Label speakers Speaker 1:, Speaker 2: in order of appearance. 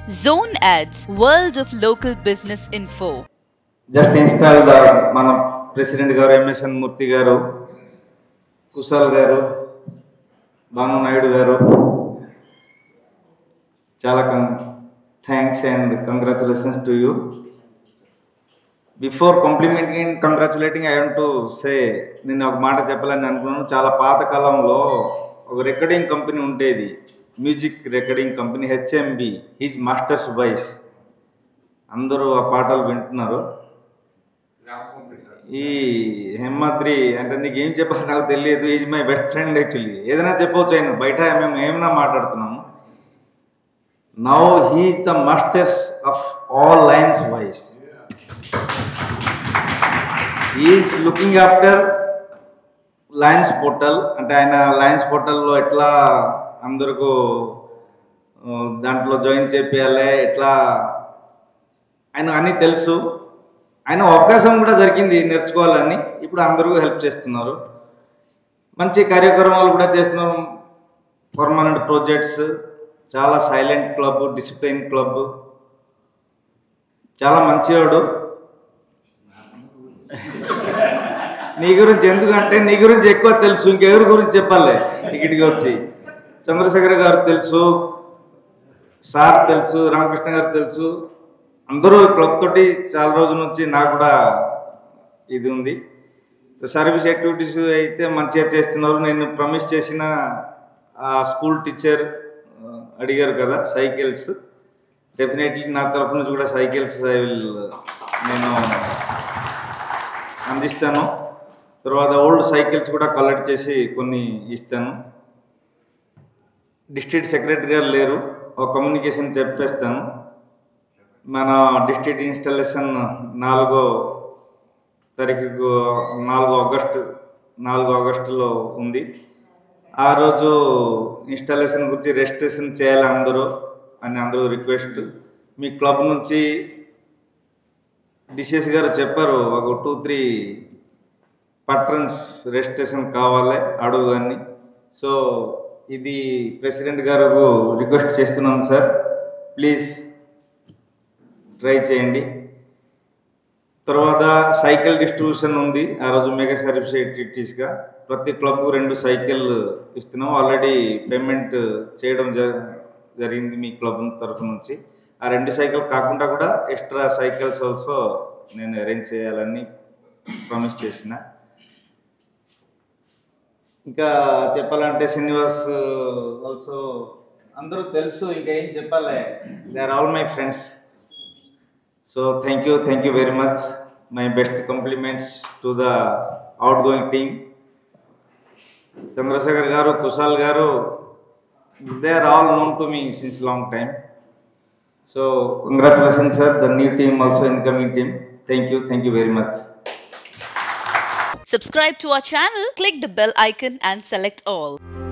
Speaker 1: Zone Ads, World of Local Business Info.
Speaker 2: Just install the మన president garu MSN Murthy garu Kushal garu Bhanu Naidu garu చాలా thanks and congratulations to you before complimenting congratulating I want to say నేను ఒక మాట చెప్పాలని అనుకున్నాను చాలా పాత కాలంలో ఒక రికార్డింగ్ కంపెనీ ఉండేది music recording company HMV his master's voice అందరూ ఆ పాటలు వింటున్నారు ఈ హేమాద్రి అంటే నీకు ఏం చెప్పాలో నాకు తెలియదు is my best friend actually ఏదైనా చెప్పవచ్చు ఆయన బయట మేము ఏమైనా మాట్లాడుతున్నాము now he's the masters of all Lions voice is looking after Lions portal అంటే ఆయన లయన్స్ పోర్టల్లో ఎట్లా అందరికీ ఆ, దాంట్లో జాయిన్ చేపియాలి ఎట్లా ఆయన అన్నీ తెలుసు ఆయన అవకాశం కూడా దొరికింది నేర్చుకోవాలని ఇప్పుడు అందరూ హెల్ప్ చేస్తున్నారు మంచి కార్యక్రమాలు కూడా చేస్తున్నారు పర్మనెంట్ ప్రాజెక్ట్స్ చాలా సైలెంట్ క్లబ్ డిసిప్లిన్ క్లబ్ చాలా మంచివాడు నీ గురించి ఎందుకంటే నీ గురించి ఎక్కువ తెలుసు ఇంకెవరి గురించి చెప్పాలి ఇక్కడికి వచ్చి చంద్రశేఖర్ గారు తెలుసు సార్ తెలుసు రామకృష్ణ గారు తెలుసు అందరూ క్లబ్ తోటి చాలా రోజుల నుంచి నాకు కూడా ఇది ఉంది సర్వీస్ యాక్టివిటీస్ అయితే మంచిగా చేస్తున్నారు నేను ప్రమిస్ చేసిన ఆ స్కూల్ టీచర్ ఆ, అడిగారు కదా సైకిల్స్ డెఫినెట్లీ నా తరఫు నుంచి కూడా సైకిల్స్ ఐ విల్ నేను అందిస్తాను తర్వాత ఓల్డ్ సైకిల్స్ కూడా కలెక్ట్ చేసి కొన్ని ఇస్తాను డిస్ట్రిక్ట్ సెక్రటరీ గారు లేరు ఒక కమ్యూనికేషన్ చెప్పేస్తాను మన డిస్ట్రిక్ట్ ఇన్స్టాలేషన్ నాలుగో తారీఖు నాలుగో ఆగస్టు నాలుగో ఆగస్టులో ఉంది ఆ రోజు ఇన్స్టాలేషన్ గురించి రిజిస్ట్రేషన్ చేయాలి అందరూ అని అందరూ రిక్వెస్ట్ మీ క్లబ్ నుంచి డిసిఎస్ గారు చెప్పారు ఒక టూ త్రీ పట్రన్స్ రిజిస్ట్రేషన్ కావాలి అడుగు అని సో ఇది ప్రెసిడెంట్ గారు రిక్వెస్ట్ చేస్తున్నాను సార్ ప్లీజ్ ట్రై చేయండి తర్వాత సైకిల్ డిస్ట్రిబ్యూషన్ ఉంది ఆ రోజు మెగా సర్వీస్ యాక్టివిటీస్గా ప్రతి క్లబ్ రెండు సైకిల్ ఇస్తున్నాం ఆల్రెడీ పేమెంట్ చేయడం జ- జరిగింది మీ క్లబ్ తరఫు నుంచి ఆ రెండు సైకిల్ కాకుండా కూడా ఎక్స్ట్రా సైకిల్స్ ఆల్సో నేను అరేంజ్ చేయాలని ప్రామిస్ చేసిన ఇంకా చెప్పాలంటే శ్రీనివాస్ ఆల్సో అందరూ తెలుసు ఇంకా ఏం చెప్పాలి they are all my friends so thank you thank you very much my best compliments to the outgoing team Chandrashekar garu Kushal garu they are all known to me since long time so congratulation sir the new team also incoming team thank you thank you very much
Speaker 1: Subscribe to our channel, click the bell icon, and select all.